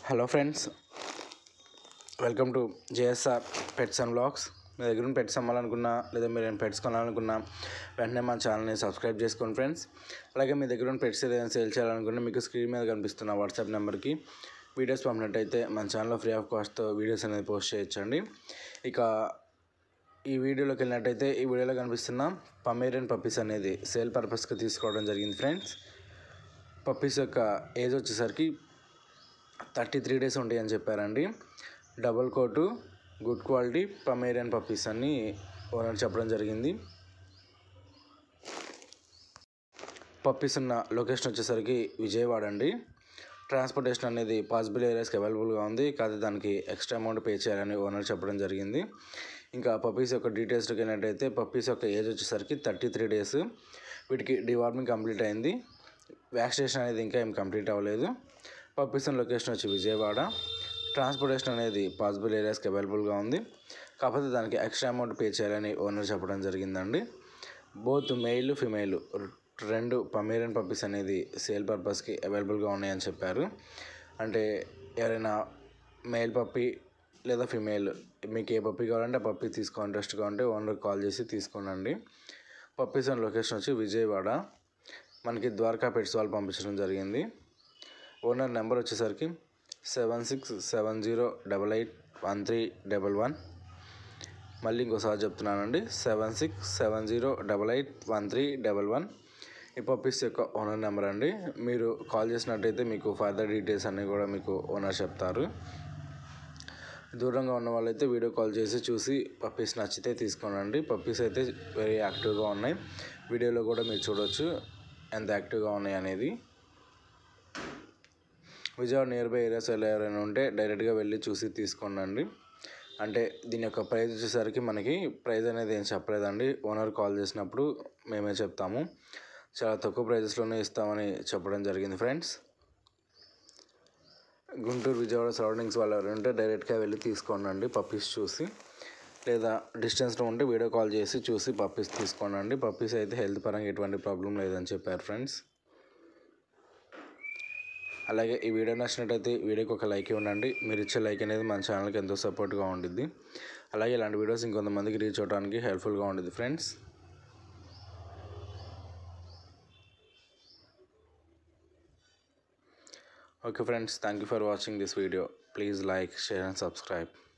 hello friends welcome to JSR pets and blogs మీ దగ్గర ఉన్న పెట్స్ అమ్మాలనుకున్నా లేదా మీరు ఏమైనా పెట్స్ కొనాలనుకున్నా వెంటనే మా ఛానల్ని సబ్స్క్రైబ్ చేసుకోండి ఫ్రెండ్స్ అలాగే మీ దగ్గర ఉన్న పెట్స్ ఏదైనా సేల్ చేయాలనుకున్నా మీకు స్క్రీన్ మీద కనిపిస్తున్న వాట్సాప్ నెంబర్కి వీడియోస్ పంపినట్టయితే మన ఛానల్లో ఫ్రీ ఆఫ్ కాస్ట్తో వీడియోస్ అనేది పోస్ట్ చేయొచ్చండి ఇక ఈ వీడియోలోకి వెళ్ళినట్టయితే ఈ వీడియోలో కనిపిస్తున్న పమేరియన్ పప్పీస్ అనేది సేల్ పర్పస్కి తీసుకోవడం జరిగింది ఫ్రెండ్స్ పప్పీస్ యొక్క ఏజ్ వచ్చేసరికి థర్టీ త్రీ డేస్ ఉంటాయి అని చెప్పారండి double coat good quality Pomeranian puppies అని ఓనర్ చెప్పడం జరిగింది పప్పీస్ ఉన్న లొకేషన్ వచ్చేసరికి విజయవాడ అండి ట్రాన్స్పోర్టేషన్ అనేది పాసిబుల్ ఏరియాస్కి అవైలబుల్గా ఉంది కాదు దానికి ఎక్స్ట్రా అమౌంట్ పే చేయాలని ఓనర్ చెప్పడం జరిగింది ఇంకా పప్పీస్ యొక్క డీటెయిల్స్కి వెళ్ళినట్టయితే పప్పీస్ యొక్క ఏజ్ వచ్చేసరికి థర్టీ త్రీ డేస్ వీటికి డివార్మింగ్ కంప్లీట్ అయింది వ్యాక్సినేషన్ అనేది ఇంకా ఏం కంప్లీట్ అవ్వలేదు పప్పీస్ లొకేషన్ వచ్చి విజయవాడ ట్రాన్స్పోర్టేషన్ అనేది పాసిబుల్ ఏరియాస్కి అవైలబుల్గా ఉంది కాకపోతే దానికి ఎక్స్ట్రా అమౌంట్ పే చేయాలని ఓనర్ చెప్పడం జరిగిందండి బోత్ మెయిల్ ఫిమేల్ రెండు పమేరియన్ పప్పీస్ అనేది సేల్ పర్పస్కి అవైలబుల్గా ఉన్నాయని చెప్పారు అంటే ఎవరైనా మేల్ పప్పీ లేదా ఫిమేల్ మీకు ఏ పప్పీ కావాలంటే ఆ పప్పీ తీసుకో ఇంట్రెస్ట్గా ఉంటే ఓనర్కి కాల్ చేసి తీసుకోనండి పప్పీస్ అండ్ లొకేషన్ వచ్చి విజయవాడ మనకి ద్వారకా పెట్స్ వాళ్ళు పంపించడం జరిగింది ఓనర్ నెంబర్ వచ్చేసరికి seven six seven zero double eight one three double one మళ్ళీ ఇంకోసారి చెప్తున్నానండి seven six seven zero double eight one three double one ఈ పప్పీస్ యొక్క ఓనర్ నెంబర్ అండి మీరు కాల్ చేసినట్టయితే మీకు ఫర్దర్ డీటెయిల్స్ అన్నీ కూడా మీకు ఓనర్ చెప్తారు దూరంగా ఉన్న వాళ్ళైతే వీడియో కాల్ చేసి చూసి పప్పీస్ నచ్చితే తీసుకోనండి పప్పీస్ అయితే వెరీ యాక్టివ్గా ఉన్నాయి వీడియోలో కూడా మీరు చూడొచ్చు ఎంత యాక్టివ్గా ఉన్నాయి అనేది విజయవాడ నియర్ బై ఏరియాస్ ఎవరైనా ఉంటే డైరెక్ట్గా వెళ్ళి చూసి తీసుకోండి అంటే దీని యొక్క ప్రైస్ వచ్చేసరికి మనకి ప్రైస్ అనేది ఏం చెప్పలేదండి ఓనర్ కాల్ చేసినప్పుడు మేమే చెప్తాము చాలా తక్కువ ప్రైజెస్లోనే ఇస్తామని చెప్పడం జరిగింది ఫ్రెండ్స్ గుంటూరు విజయవాడ సరౌండింగ్స్ వాళ్ళు ఎవరైనా ఉంటే డైరెక్ట్గా వెళ్ళి తీసుకోండి పప్పీస్ చూసి లేదా డిస్టెన్స్లో ఉంటే వీడియో కాల్ చేసి చూసి పప్పీస్ తీసుకోండి పప్పీస్ అయితే హెల్త్ పరంగా ఎటువంటి ప్రాబ్లం లేదని చెప్పారు ఫ్రెండ్స్ అలాగే ఈ వీడియో నచ్చినట్టయితే వీడియోకి ఒక లైక్ ఇవ్వండి మీరు ఇచ్చే లైక్ అనేది మన ఛానల్కి ఎంతో సపోర్ట్గా ఉండిద్ది అలాగే ఇలాంటి వీడియోస్ ఇంకొంతమందికి రీచ్ అవడానికి హెల్ప్ఫుల్గా ఉండిద్ది friends okay friends thank you for watching this video please like share and subscribe